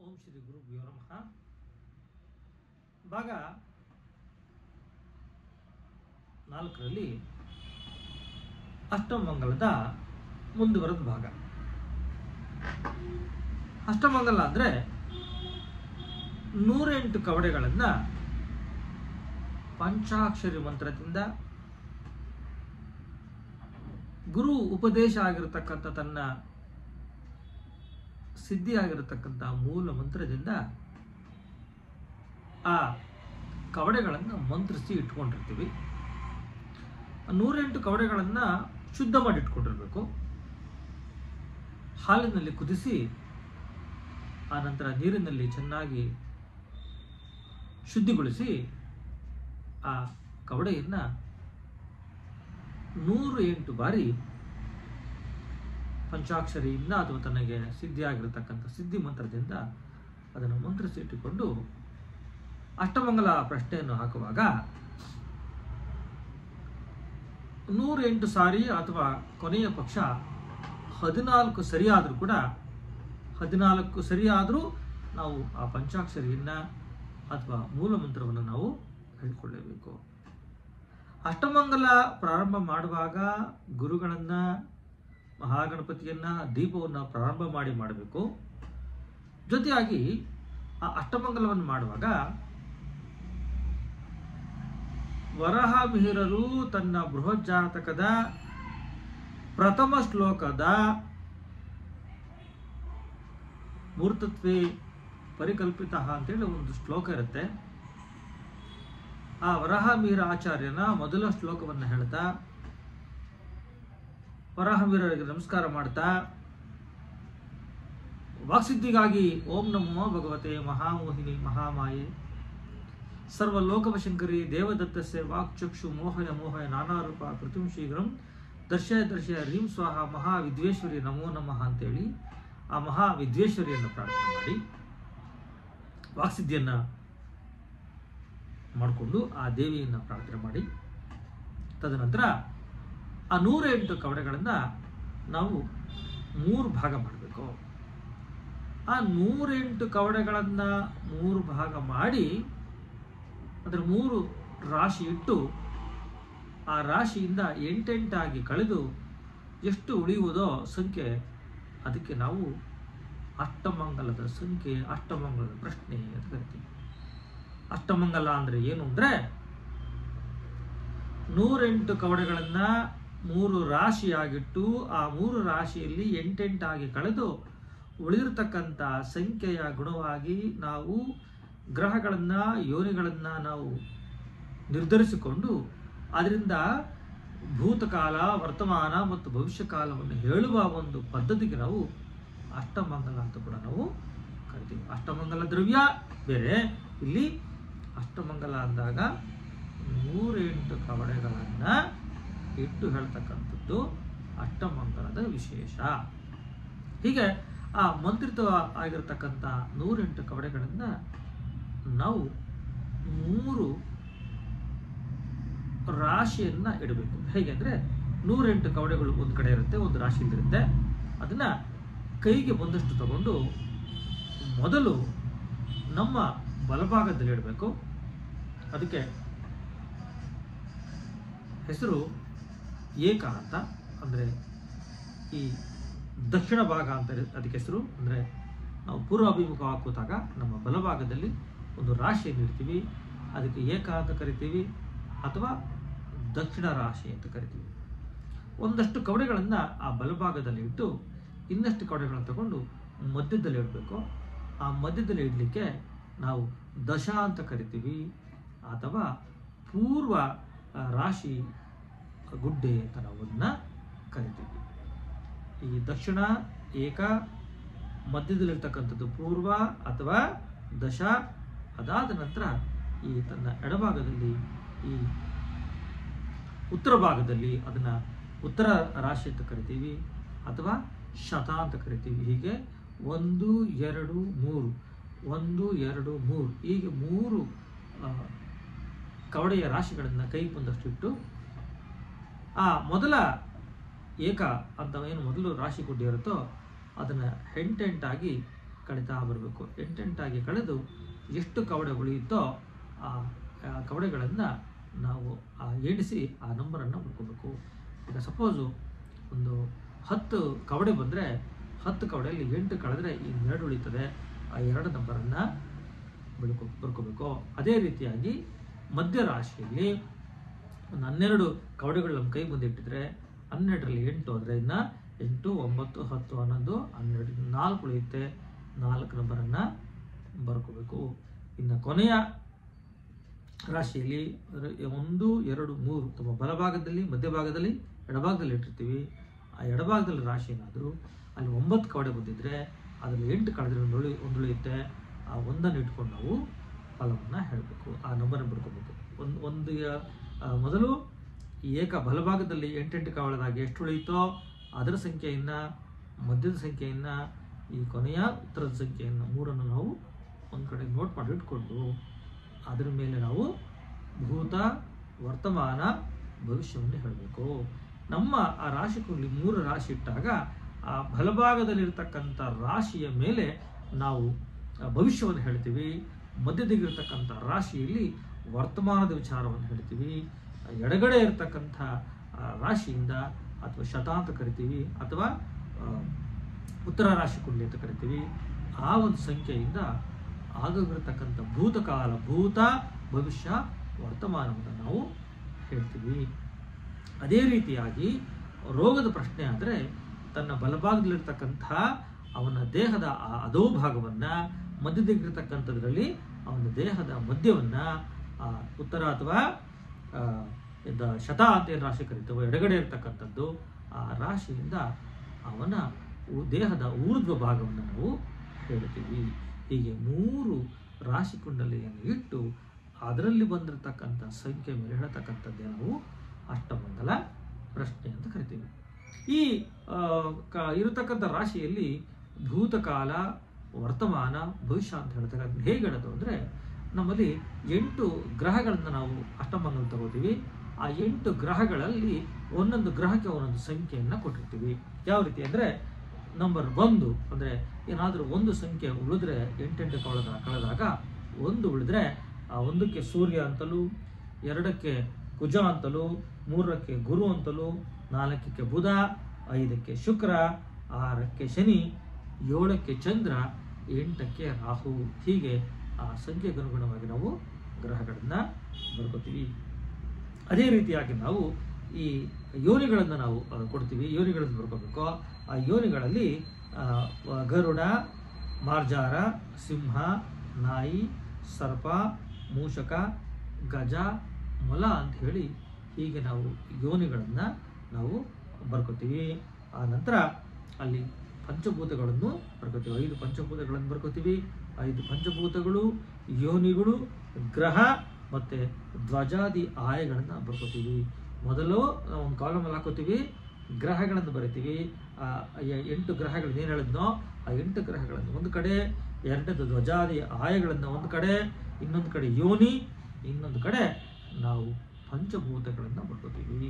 ಓಂ ಶ್ರೀ ಗುರುಭ್ಯೋ ನಮಃ ಭಾಗ ನಾಲ್ಕರಲ್ಲಿ ಅಷ್ಟಮಂಗಲದ ಮುಂದುವರೆದ ಭಾಗ ಅಷ್ಟಮಂಗಲ ಅಂದರೆ ನೂರೆಂಟು ಕವಡೆಗಳನ್ನು ಪಂಚಾಕ್ಷರಿ ಮಂತ್ರದಿಂದ ಗುರು ಉಪದೇಶ ಆಗಿರತಕ್ಕಂಥ ತನ್ನ ಸಿದ್ಧಿ ಆಗಿರತಕ್ಕಂಥ ಮೂಲ ಮಂತ್ರದಿಂದ ಆ ಕವಡೆಗಳನ್ನು ಮಂತ್ರಿಸಿ ಇಟ್ಕೊಂಡಿರ್ತೀವಿ ಆ ನೂರೆಂಟು ಕವಡೆಗಳನ್ನು ಶುದ್ಧ ಮಾಡಿ ಇಟ್ಕೊಂಡಿರ್ಬೇಕು ಹಾಲಿನಲ್ಲಿ ಕುದಿಸಿ ಆ ನಂತರ ನೀರಿನಲ್ಲಿ ಚೆನ್ನಾಗಿ ಶುದ್ಧಿಗೊಳಿಸಿ ಆ ಕವಡೆಯನ್ನು ನೂರು ಎಂಟು ಬಾರಿ ಪಂಚಾಕ್ಷರಿಯಿಂದ ಅಥವಾ ತನಗೆ ಸಿದ್ಧಿಯಾಗಿರತಕ್ಕಂಥ ಸಿದ್ಧಿ ಮಂತ್ರದಿಂದ ಅದನ್ನು ಮಂತ್ರಿಸಿ ಇಟ್ಟುಕೊಂಡು ಅಷ್ಟಮಂಗಲ ಪ್ರಶ್ನೆಯನ್ನು ಹಾಕುವಾಗ ನೂರ ಎಂಟು ಸಾರಿ ಅಥವಾ ಕೊನೆಯ ಪಕ್ಷ ಹದಿನಾಲ್ಕು ಸರಿಯಾದರೂ ಕೂಡ ಹದಿನಾಲ್ಕು ಸರಿಯಾದರೂ ನಾವು ಆ ಪಂಚಾಕ್ಷರಿಯನ್ನು ಅಥವಾ ಮೂಲ ಮಂತ್ರವನ್ನು ನಾವು ಹೇಳ್ಕೊಳ್ಳೇಬೇಕು ಅಷ್ಟಮಂಗಲ ಪ್ರಾರಂಭ ಮಾಡುವಾಗ ಗುರುಗಳನ್ನು ಮಹಾಗಣಪತಿಯನ್ನ ದೀಪವನ್ನು ಪ್ರಾರಂಭ ಮಾಡಿ ಮಾಡಬೇಕು ಜೊತೆಯಾಗಿ ಆ ಅಷ್ಟಮಂಗಲವನ್ನು ಮಾಡುವಾಗ ವರಹ ಮಿಹಿರರು ತನ್ನ ಬೃಹಜ್ಜಾತಕದ ಪ್ರಥಮ ಶ್ಲೋಕದ ಮೂರ್ತತ್ವೇ ಪರಿಕಲ್ಪಿತ ಅಂತೇಳಿ ಒಂದು ಶ್ಲೋಕ ಇರುತ್ತೆ ಆ ವರಹ ಮೀರ ಆಚಾರ್ಯನ ಮೊದಲ ಶ್ಲೋಕವನ್ನು ಹೇಳ್ತಾ ವರಾಹವೀರರಿಗೆ ನಮಸ್ಕಾರ ಮಾಡ್ತಾ ವಾಕ್ಸಿದ್ಧಿಗಾಗಿ ಓಂ ನಮೋ ಭಗವತೆ ಮಹಾಮೋಹಿನಿ ಮಹಾಮಾಯೆ ಸರ್ವಲೋಕವಶಂಕರಿ ದೇವದತ್ತಸ್ಯ ವಾಕ್ಚಕ್ಷು ಮೋಹಯ ಮೋಹಯ ನಾನಾರೂಪ ಕೃತಿಂ ಶೀಘ್ರಂ ದರ್ಶಯ ದರ್ಶಯ ರೀಂ ಸ್ವಾಹ ಮಹಾವಿದ್ವೇಶ್ವರಿ ನಮೋ ನಮಃ ಅಂತೇಳಿ ಆ ಮಹಾವಿದ್ವೇಶ್ವರಿಯನ್ನು ಪ್ರಾರ್ಥನೆ ಮಾಡಿ ವಾಕ್ಸಿದ್ಧಿಯನ್ನು ಮಾಡಿಕೊಂಡು ಆ ದೇವಿಯನ್ನು ಪ್ರಾರ್ಥನೆ ಮಾಡಿ ತದನಂತರ ಆ ನೂರ ಎಂಟು ಕವಡೆಗಳನ್ನು ನಾವು ಮೂರು ಭಾಗ ಮಾಡಬೇಕು ಆ ನೂರೆಂಟು ಕವಡೆಗಳನ್ನು ಮೂರು ಭಾಗ ಮಾಡಿ ಅದರ ಮೂರು ರಾಶಿ ಇಟ್ಟು ಆ ರಾಶಿಯಿಂದ ಎಂಟೆಂಟಾಗಿ ಕಳೆದು ಎಷ್ಟು ಉಳಿಯುವುದೋ ಸಂಖ್ಯೆ ಅದಕ್ಕೆ ನಾವು ಅಷ್ಟಮಂಗಲದ ಸಂಖ್ಯೆ ಅಷ್ಟಮಂಗಲದ ಪ್ರಶ್ನೆ ಅಂತ ಕರಿತೀವಿ ಅಷ್ಟಮಂಗಲ ಅಂದರೆ ಏನು ಅಂದರೆ ನೂರೆಂಟು ಕವಡೆಗಳನ್ನು ಮೂರು ರಾಶಿಯಾಗಿಟ್ಟು ಆ ಮೂರು ರಾಶಿಯಲ್ಲಿ ಎಂಟೆಂಟಾಗಿ ಕಳೆದು ಉಳಿದಿರತಕ್ಕಂಥ ಸಂಖ್ಯೆಯ ಗುಣವಾಗಿ ನಾವು ಗ್ರಹಗಳನ್ನು ಯೋನಿಗಳನ್ನು ನಾವು ನಿರ್ಧರಿಸಿಕೊಂಡು ಅದರಿಂದ ಭೂತಕಾಲ ವರ್ತಮಾನ ಮತ್ತು ಭವಿಷ್ಯ ಕಾಲವನ್ನು ಹೇಳುವ ಒಂದು ಪದ್ಧತಿಗೆ ನಾವು ಅಷ್ಟಮಂಗಲ ಅಂತ ಕೂಡ ನಾವು ಕರಿತೀವಿ ಅಷ್ಟಮಂಗಲ ದ್ರವ್ಯ ಬೇರೆ ಇಲ್ಲಿ ಅಷ್ಟಮಂಗಲ ಅಂದಾಗ ನೂರೆಂಟು ಕವಡೆಗಳನ್ನು ಇಟ್ಟು ಹೇಳ್ತಕ್ಕಂಥದ್ದು ಅಷ್ಟಮಂಗಲದ ವಿಶೇಷ ಹೀಗೆ ಆ ಮಂತ್ರಿತ ಆಗಿರತಕ್ಕಂಥ ನೂರೆಂಟು ಕವಡೆಗಳನ್ನು ನಾವು ಮೂರು ರಾಶಿಯನ್ನು ಇಡಬೇಕು ಹೇಗೆ ಅಂದರೆ ನೂರೆಂಟು ಕವಡೆಗಳು ಒಂದು ಕಡೆ ಇರುತ್ತೆ ಒಂದು ರಾಶಿಯಲ್ಲಿರುತ್ತೆ ಅದನ್ನು ಕೈಗೆ ಬಂದಷ್ಟು ತಗೊಂಡು ಮೊದಲು ನಮ್ಮ ಬಲಭಾಗದಲ್ಲಿ ಇಡಬೇಕು ಅದಕ್ಕೆ ಹೆಸರು ಏಕ ಅಂತ ಅಂದರೆ ಈ ದಕ್ಷಿಣ ಭಾಗ ಅಂತ ಅದಕ್ಕೆ ಹೆಸರು ಅಂದರೆ ನಾವು ಪೂರ್ವಾಭಿಮುಖವಾಗಿ ಕೂತಾಗ ನಮ್ಮ ಬಲಭಾಗದಲ್ಲಿ ಒಂದು ರಾಶಿಯನ್ನು ಇಡ್ತೀವಿ ಅದಕ್ಕೆ ಏಕ ಅಂತ ಕರಿತೀವಿ ಅಥವಾ ದಕ್ಷಿಣ ರಾಶಿ ಅಂತ ಕರಿತೀವಿ ಒಂದಷ್ಟು ಕವಡೆಗಳನ್ನು ಆ ಬಲಭಾಗದಲ್ಲಿ ಇಟ್ಟು ಇನ್ನಷ್ಟು ಕವಡೆಗಳನ್ನು ತಗೊಂಡು ಮಧ್ಯದಲ್ಲಿ ಇಡಬೇಕು ಆ ಮಧ್ಯದಲ್ಲಿ ಇಡಲಿಕ್ಕೆ ನಾವು ದಶ ಅಂತ ಕರಿತೀವಿ ಅಥವಾ ಪೂರ್ವ ರಾಶಿ ಗುಡ್ಡೆ ಅಂತ ನಾವು ಅದನ್ನ ಕರಿತೀವಿ ಈ ದಕ್ಷಿಣ ಏಕ ಮಧ್ಯದಲ್ಲಿರ್ತಕ್ಕಂಥದ್ದು ಪೂರ್ವ ಅಥವಾ ದಶ ಅದಾದ ನಂತರ ಈ ತನ್ನ ಎಡಭಾಗದಲ್ಲಿ ಈ ಉತ್ತರ ಭಾಗದಲ್ಲಿ ಅದನ್ನು ಉತ್ತರ ರಾಶಿ ಅಂತ ಕರಿತೀವಿ ಅಥವಾ ಶತ ಅಂತ ಕರಿತೀವಿ ಹೀಗೆ ಒಂದು ಎರಡು ಮೂರು ಒಂದು ಎರಡು ಮೂರು ಹೀಗೆ ಮೂರು ಆ, ಕವಡೆಯ ರಾಶಿಗಳನ್ನು ಕೈಗೆ ಬಂದಷ್ಟು ಇಟ್ಟು ಆ ಮೊದಲ ಏಕ ಅಂತ ಏನು ಮೊದಲು ರಾಶಿ ಗುಡ್ಡೆ ಇರುತ್ತೋ ಅದನ್ನು ಹೆಂಟೆಂಟಾಗಿ ಕಳೀತಾ ಬರಬೇಕು ಎಂಟೆಂಟಾಗಿ ಕಳೆದು ಎಷ್ಟು ಕವಡೆ ಉಳಿಯುತ್ತೋ ಆ ಆ ಕವಡೆಗಳನ್ನು ನಾವು ಆ ಎಣಿಸಿ ಆ ನಂಬರನ್ನು ಹುಡ್ಕೋಬೇಕು ಈಗ ಸಪೋಸು ಒಂದು ಹತ್ತು ಕವಡೆ ಬಂದರೆ ಹತ್ತು ಕವಡೆಯಲ್ಲಿ ಎಂಟು ಕಳೆದ್ರೆ ಇನ್ನೆರಡು ಉಳಿತದೆ ಆ ಎರಡು ನಂಬರನ್ನು ಬೆಳ್ಕೊ ಬರ್ಕೋಬೇಕು ಅದೇ ರೀತಿಯಾಗಿ ಮಧ್ಯ ರಾಶಿಯಲ್ಲಿ ಒಂದು ಹನ್ನೆರಡು ಕವಡೆಗಳು ನಮ್ಮ ಕೈ ಮುಂದೆ ಇಟ್ಟಿದ್ರೆ ಹನ್ನೆರಡರಲ್ಲಿ ಎಂಟು ಅಂದರೆ ಇನ್ನು ಎಂಟು ಒಂಬತ್ತು ಹತ್ತು ಹನ್ನೊಂದು ಹನ್ನೆರಡು ನಾಲ್ಕು ಉಳಿಯುತ್ತೆ ನಾಲ್ಕು ನಂಬರನ್ನು ಬರ್ಕೋಬೇಕು ಇನ್ನು ಕೊನೆಯ ರಾಶಿಯಲ್ಲಿ ರ- ಒಂದು ಎರಡು ಮೂರು ತಮ್ಮ ಬಲಭಾಗದಲ್ಲಿ ಮಧ್ಯಭಾಗದಲ್ಲಿ ಎಡಭಾಗದಲ್ಲಿ ಇಟ್ಟಿರ್ತೀವಿ ಆ ಎಡಭಾಗದಲ್ಲಿ ರಾಶಿ ಏನಾದರೂ ಅಲ್ಲಿ ಒಂಬತ್ತು ಕವಡೆ ಬಂದಿದ್ರೆ ಅದರಲ್ಲಿ ಎಂಟು ಕಳೆದ್ರೆ ಒಂದು ಉಳಿ ಒಂದು ಉಳಿಯುತ್ತೆ ಆ ಒಂದನ್ನು ಇಟ್ಕೊಂಡು ನಾವು ಫಲವನ್ನು ಹೇಳಬೇಕು ಆ ನಂಬರನ್ನು ಬರ್ಕೋಬೇಕು ಒಂದು ಒಂದು ಯ- ಆ, ಮೊದಲು ಈ ಏಕ ಬಲಭಾಗದಲ್ಲಿ ಎಂಟೆಂಟು ಕವಳದಾಗ ಎಷ್ಟು ಉಳಿಯುತ್ತೋ ಅದರ ಸಂಖ್ಯೆಯನ್ನು ಮಧ್ಯದ ಸಂಖ್ಯೆಯನ್ನು ಈ ಕೊನೆಯ ಉತ್ತರದ ಸಂಖ್ಯೆಯನ್ನು ಮೂರನ್ನು ನಾವು ಒಂದು ಕಡೆ ನೋಟ್ ಮಾಡಿ ಇಟ್ಕೊಂಡು ಅದರ ಮೇಲೆ ನಾವು ಭೂತ ವರ್ತಮಾನ ಭವಿಷ್ಯವನ್ನು ಹೇಳಬೇಕು ನಮ್ಮ ಆ ರಾಶಿ ಕುಂಡಲಿ ಮೂರು ರಾಶಿ ಇಟ್ಟಾಗ ಆ ಬಲಭಾಗದಲ್ಲಿರ್ತಕ್ಕಂಥ ರಾಶಿಯ ಮೇಲೆ ನಾವು ಆ ಭವಿಷ್ಯವನ್ನು ಹೇಳ್ತೀವಿ ಮಧ್ಯದಲ್ಲಿರ್ತಕ್ಕಂಥ ರಾಶಿಯಲ್ಲಿ ವರ್ತಮಾನದ ವಿಚಾರವನ್ನು ಹೇಳ್ತೀವಿ ಆ ಎಡಗಡೆ ಇರತಕ್ಕಂಥ ಆ ರಾಶಿಯಿಂದ ಅಥವಾ ಶತ ಅಂತ ಕರಿತೀವಿ ಅಥವಾ ಆ, ಉತ್ತರ ರಾಶಿ ಕುಂಡಲಿ ಅಂತ ಕರಿತೀವಿ ಆ ಒಂದು ಸಂಖ್ಯೆಯಿಂದ ಆಗೋಗಿರತಕ್ಕಂಥ ಭೂತಕಾಲ ಭೂತ ಭವಿಷ್ಯ ವರ್ತಮಾನವನ್ನು ನಾವು ಹೇಳ್ತೀವಿ ಅದೇ ರೀತಿಯಾಗಿ ರೋಗದ ಪ್ರಶ್ನೆ ಆದರೆ ತನ್ನ ಬಲಭಾಗದಲ್ಲಿರ್ತಕ್ಕಂಥ ಅವನ ದೇಹದ ಆ ಅಧೋಭಾಗವನ್ನು ಮಧ್ಯದಲ್ಲಿರ್ತಕ್ಕಂಥದ್ರಲ್ಲಿ ಅವನ ದೇಹದ ಮಧ್ಯವನ್ನು ಉತ್ತರ ಅಥವಾ ಆ, ಇದ್ದ ಶತ ಅಂತ ಏನು ರಾಶಿ ಕರಿತೇವೆ ಎಡಗಡೆ ಇರ್ತಕ್ಕಂಥದ್ದು ಆ ರಾಶಿಯಿಂದ ಅವನ ಉ- ದೇಹದ ಊರ್ಧ್ವ ಭಾಗವನ್ನು ನಾವು ಹೇಳ್ತೀವಿ ಹೀಗೆ ಮೂರು ರಾಶಿ ಕುಂಡಲಿಯನ್ನು ಇಟ್ಟು ಅದರಲ್ಲಿ ಬಂದಿರತಕ್ಕಂಥ ಸಂಖ್ಯೆ ಮೇಲೆ ಹೇಳ್ತಕ್ಕಂಥದ್ದೇ ನಾವು ಅಷ್ಟಮಂಗಲ ಪ್ರಶ್ನೆ ಅಂತ ಕರಿತೀವಿ ಈ ಆ, ಕ ಇರತಕ್ಕಂಥ ರಾಶಿಯಲ್ಲಿ ಭೂತಕಾಲ ವರ್ತಮಾನ ಭವಿಷ್ಯ ಅಂತ ಹೇಳ್ತಕ್ಕಂಥ ಹೇಗೆ ಹೇಳೋದು ಅಂದರೆ ನಮ್ಮಲ್ಲಿ ಎಂಟು ಗ್ರಹಗಳನ್ನು ನಾವು ಅಷ್ಟಮಂಗಲ ತಗೋತೀವಿ ಆ ಎಂಟು ಗ್ರಹಗಳಲ್ಲಿ ಒಂದೊಂದು ಗ್ರಹಕ್ಕೆ ಒಂದೊಂದು ಸಂಖ್ಯೆಯನ್ನು ಕೊಟ್ಟಿರ್ತೀವಿ ಯಾವ ರೀತಿ ಅಂದರೆ ನಂಬರ್ ಒಂದು ಅಂದರೆ ಏನಾದರೂ ಒಂದು ಸಂಖ್ಯೆ ಉಳಿದ್ರೆ ಎಂಟೆಂಟು ಕಳೆದ ಕಳೆದಾಗ ಒಂದು ಉಳಿದ್ರೆ ಆ ಒಂದಕ್ಕೆ ಸೂರ್ಯ ಅಂತಲೂ ಎರಡಕ್ಕೆ ಕುಜ ಅಂತಲೂ ಮೂರಕ್ಕೆ ಗುರು ಅಂತಲೂ ನಾಲ್ಕಕ್ಕೆ ಬುಧ ಐದಕ್ಕೆ ಶುಕ್ರ ಆರಕ್ಕೆ ಶನಿ ಏಳಕ್ಕೆ ಚಂದ್ರ ಎಂಟಕ್ಕೆ ರಾಹು ಹೀಗೆ ಆ ಸಂಖ್ಯೆಗೆ ಅನುಗುಣವಾಗಿ ನಾವು ಗ್ರಹಗಳನ್ನು ಬರ್ಕೋತೀವಿ ಅದೇ ರೀತಿಯಾಗಿ ನಾವು ಈ ಯೋನಿಗಳನ್ನು ನಾವು ಆ, ಕೊಡ್ತೀವಿ ಯೋನಿಗಳನ್ನು ಬರ್ಕೋಬೇಕು ಆ ಯೋನಿಗಳಲ್ಲಿ ಆ, ವ- ಗರುಡ ಮಾರ್ಜಾರ ಸಿಂಹ ನಾಯಿ ಸರ್ಪ ಮೂಷಕ ಗಜ ಮೊಲ ಅಂತ ಹೇಳಿ ಹೀಗೆ ನಾವು ಯೋನಿಗಳನ್ನು ನಾವು ಬರ್ಕೋತೀವಿ ಆ ನಂತರ ಅಲ್ಲಿ ಪಂಚಭೂತಗಳನ್ನು ಬರ್ಕೋತೀವಿ ಐದು ಪಂಚಭೂತಗಳನ್ನು ಬರ್ಕೋತೀವಿ ಐದು ಪಂಚಭೂತಗಳು ಯೋನಿಗಳು ಗ್ರಹ ಮತ್ತು ಧ್ವಜಾದಿ ಆಯಗಳನ್ನು ಬರ್ಕೋತೀವಿ ಮೊದಲು ನಾವು ಒಂದು ಕಾಲಮಲ್ಲಿ ಹಾಕೋತೀವಿ ಗ್ರಹಗಳನ್ನು ಬರಿತೀವಿ ಆ ಎ- ಎಂಟು ಗ್ರಹಗಳನ್ನ ಏನು ಹೇಳಿದ್ನೋ ಆ ಎಂಟು ಗ್ರಹಗಳನ್ನು ಒಂದು ಕಡೆ ಎರಡನೇದು ಧ್ವಜಾದಿ ಆಯಗಳನ್ನು ಒಂದು ಕಡೆ ಇನ್ನೊಂದು ಕಡೆ ಯೋನಿ ಇನ್ನೊಂದು ಕಡೆ ನಾವು ಪಂಚಭೂತಗಳನ್ನು ಬರ್ಕೋತೀವಿ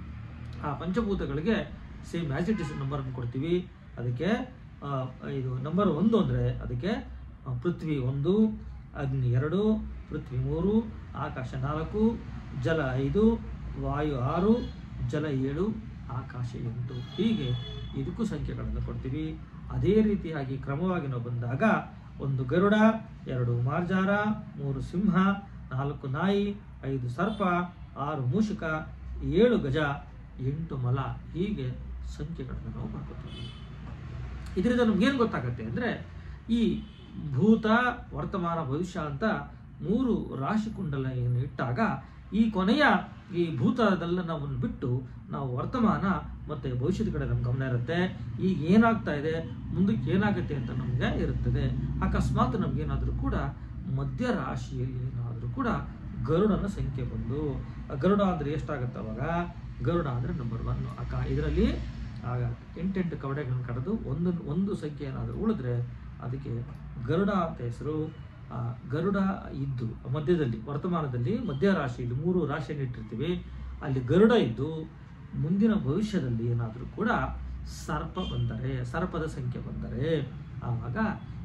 ಆ ಪಂಚಭೂತಗಳಿಗೆ ಸೇಮ್ ಆಸ್ ಇಟ್ ಇಸ್ ನಂಬರನ್ನು ಕೊಡ್ತೀವಿ ಅದಕ್ಕೆ ಆ, ಇದು ನಂಬರ್ ಒಂದು ಅಂದರೆ ಅದಕ್ಕೆ ಆ, ಪೃಥ್ವಿ ಒಂದು ಅಗ್ನಿ ಎರಡು ಪೃಥ್ವಿ ಮೂರು ಆಕಾಶ ನಾಲ್ಕು ಜಲ ಐದು ವಾಯು ಆರು ಜಲ ಏಳು ಆಕಾಶ ಎಂಟು ಹೀಗೆ ಇದಕ್ಕೂ ಸಂಖ್ಯೆಗಳನ್ನು ಕೊಡ್ತೀವಿ ಅದೇ ರೀತಿಯಾಗಿ ಕ್ರಮವಾಗಿ ನಾವು ಬಂದಾಗ ಒಂದು ಗರುಡ ಎರಡು ಮಾರ್ಜಾರ ಮೂರು ಸಿಂಹ ನಾಲ್ಕು ನಾಯಿ ಐದು ಸರ್ಪ ಆರು ಮೂಷಿಕ ಏಳು ಗಜ ಎಂಟು ಮಲ ಹೀಗೆ ಸಂಖ್ಯೆಗಳನ್ನು ನಾವು ಮಾಡ್ಕೋತೀವಿ ಇದರಿಂದ ನಮ್ಗೇನು ಗೊತ್ತಾಗುತ್ತೆ ಅಂದರೆ ಈ ಭೂತ ವರ್ತಮಾನ ಭವಿಷ್ಯ ಅಂತ ಮೂರು ರಾಶಿ ಕುಂಡಲೆಯನ್ನು ಇಟ್ಟಾಗ ಈ ಕೊನೆಯ ಈ ಭೂತದೆಲ್ಲ ನಾವನ್ನು ಬಿಟ್ಟು ನಾವು ವರ್ತಮಾನ ಮತ್ತು ಭವಿಷ್ಯದ ಕಡೆ ನಮ್ಮ ಗಮನ ಇರುತ್ತೆ ಈಗ ಏನಾಗ್ತಾ ಇದೆ ಮುಂದಕ್ಕೆ ಏನಾಗುತ್ತೆ ಅಂತ ನಮಗೆ ಇರುತ್ತದೆ ಅಕಸ್ಮಾತ್ ನಮಗೇನಾದರೂ ಕೂಡ ಮಧ್ಯ ರಾಶಿಯಲ್ಲಿ ಏನಾದರೂ ಕೂಡ ಗರುಡನ ಸಂಖ್ಯೆ ಬಂದು ಆ ಗರುಡ ಅಂದರೆ ಎಷ್ಟಾಗುತ್ತೆ ಅವಾಗ ಗರುಡ ಅಂದರೆ ನಂಬರ್ ಒನ್ ಅಕ ಇದರಲ್ಲಿ ಆಗ ಎಂಟೆಂಟು ಕವಡೆಗಳನ್ನು ಕರೆದು ಒಂದು ಒಂದು ಸಂಖ್ಯೆ ಏನಾದರೂ ಉಳಿದ್ರೆ ಅದಕ್ಕೆ ಗರುಡ ಅಂತ ಹೆಸರು ಆ ಗರುಡ ಇದ್ದು ಮಧ್ಯದಲ್ಲಿ ವರ್ತಮಾನದಲ್ಲಿ ಮಧ್ಯ ರಾಶಿಯಲ್ಲಿ ಮೂರು ರಾಶಿಯನ್ನು ಇಟ್ಟಿರ್ತೀವಿ ಅಲ್ಲಿ ಗರುಡ ಇದ್ದು ಮುಂದಿನ ಭವಿಷ್ಯದಲ್ಲಿ ಏನಾದರೂ ಕೂಡ ಸರ್ಪ ಬಂದರೆ ಸರ್ಪದ ಸಂಖ್ಯೆ ಬಂದರೆ ಆವಾಗ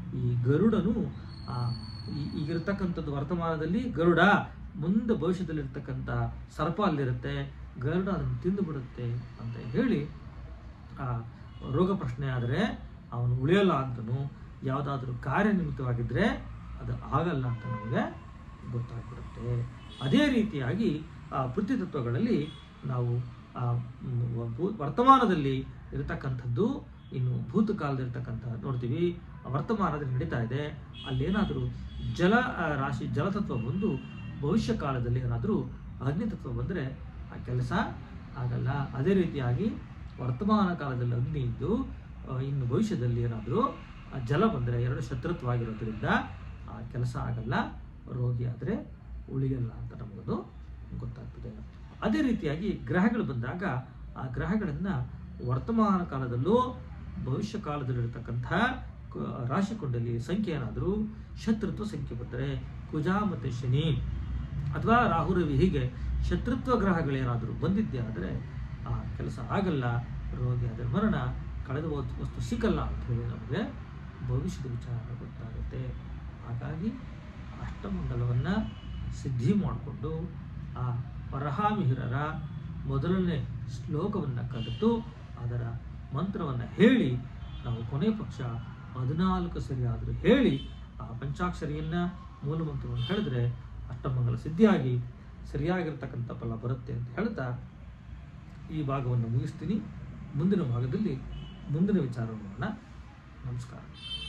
ಈ ಗರುಡನು ಆ, ಈ- ಈಗಿರ್ತಕ್ಕಂಥದ್ದು ವರ್ತಮಾನದಲ್ಲಿ ಗರುಡ ಮುಂದೆ ಭವಿಷ್ಯದಲ್ಲಿರ್ತಕ್ಕಂಥ ಸರ್ಪ ಅಲ್ಲಿರುತ್ತೆ ಗರುಡ ಅದನ್ನು ತಿಂದು ಬಿಡುತ್ತೆ ಅಂತ ಹೇಳಿ ಆ ರೋಗ ಪ್ರಶ್ನೆ ಆದರೆ ಅವನು ಉಳಿಯಲ್ಲ ಅಂತನು ಯಾವುದಾದ್ರೂ ಕಾರ್ಯನಿಮಿತ್ತವಾಗಿದ್ದರೆ ಅದು ಆಗಲ್ಲ ಅಂತ ನಮಗೆ ಗೊತ್ತಾಗ್ಬಿಡುತ್ತೆ ಅದೇ ರೀತಿಯಾಗಿ ಆ ಪೃಥ್ವಿ ತತ್ವಗಳಲ್ಲಿ ನಾವು ಆ ಮ್, ಭೂ- ವರ್ತಮಾನದಲ್ಲಿ ಇರತಕ್ಕಂಥದ್ದು ಇನ್ನು ಭೂತಕಾಲದಲ್ಲಿರ್ತಕ್ಕಂಥ ನೋಡ್ತೀವಿ ವರ್ತಮಾನದಲ್ಲಿ ನಡೀತಾ ಇದೆ ಅಲ್ಲೇನಾದರೂ ಜಲ ಆ, ರಾಶಿ ಜಲತತ್ವ ಬಂದು ಭವಿಷ್ಯ ಕಾಲದಲ್ಲಿ ಏನಾದರೂ ಅಗ್ನಿತತ್ವ ಬಂದರೆ ಆ ಕೆಲಸ ಆಗಲ್ಲ ಅದೇ ರೀತಿಯಾಗಿ ವರ್ತಮಾನ ಕಾಲದಲ್ಲಿ ಅಗ್ನಿ ಇದ್ದು ಆ, ಇನ್ನು ಭವಿಷ್ಯದಲ್ಲಿ ಏನಾದರೂ ಜಲ ಬಂದರೆ ಎರಡು ಶತ್ರುತ್ವವಾಗಿರೋದ್ರಿಂದ ಆ ಕೆಲಸ ಆಗಲ್ಲ ರೋಗಿ ಆದರೆ ಉಳಿಯಲ್ಲ ಅಂತ ನಮಗದು ಗೊತ್ತಾಗ್ತದೆ ಅದೇ ರೀತಿಯಾಗಿ ಗ್ರಹಗಳು ಬಂದಾಗ ಆ ಗ್ರಹಗಳನ್ನು ವರ್ತಮಾನ ಕಾಲದಲ್ಲೂ ಭವಿಷ್ಯ ಕಾಲದಲ್ಲಿರ್ತಕ್ಕಂಥ ಕ- ರಾಶಿ ಕುಂಡಲಿ ಸಂಖ್ಯೆ ಏನಾದರೂ ಶತ್ರುತ್ವ ಸಂಖ್ಯೆ ಬಂದರೆ ಕುಜ ಮತ್ತು ಶನಿ ಅಥವಾ ರಾಹು ರವಿ ಹೀಗೆ ಶತ್ರುತ್ವ ಗ್ರಹಗಳೇನಾದರೂ ಬಂದಿದ್ದೇ ಆದರೆ ಆ ಕೆಲಸ ಆಗಲ್ಲ ರೋಗಿ ಅದರ ಮರಣ ಕಳೆದ ವಸ್ತು ವಸ್ತು ಸಿಕ್ಕಲ್ಲ ಅಂತ ಹೇಳಿ ನಮಗೆ ಭವಿಷ್ಯದ ವಿಚಾರ ಗೊತ್ತಾಗುತ್ತೆ ಹಾಗಾಗಿ ಅಷ್ಟಮಂಗಲವನ್ನು ಸಿದ್ಧಿ ಮಾಡಿಕೊಂಡು ಆ ವರಹಾಮಿಹಿರರ ಮೊದಲನೇ ಶ್ಲೋಕವನ್ನು ಕಲಿತು ಅದರ ಮಂತ್ರವನ್ನು ಹೇಳಿ ನಾವು ಕೊನೆ ಪಕ್ಷ ಹದಿನಾಲ್ಕು ಸರಿಯಾದರೂ ಹೇಳಿ ಆ ಪಂಚಾಕ್ಷರಿಯನ್ನು ಮೂಲ ಮಂತ್ರವನ್ನು ಹೇಳಿದ್ರೆ ಅಷ್ಟಮಂಗಲ ಸಿದ್ಧಿಯಾಗಿ ಸರಿಯಾಗಿರ್ತಕ್ಕಂಥ ಫಲ ಬರುತ್ತೆ ಅಂತ ಹೇಳ್ತಾ ಈ ಭಾಗವನ್ನು ಮುಗಿಸ್ತೀನಿ ಮುಂದಿನ ಭಾಗದಲ್ಲಿ ಮುಂದಿನ ವಿಚಾರವನ್ನು ನಮಸ್ಕಾರ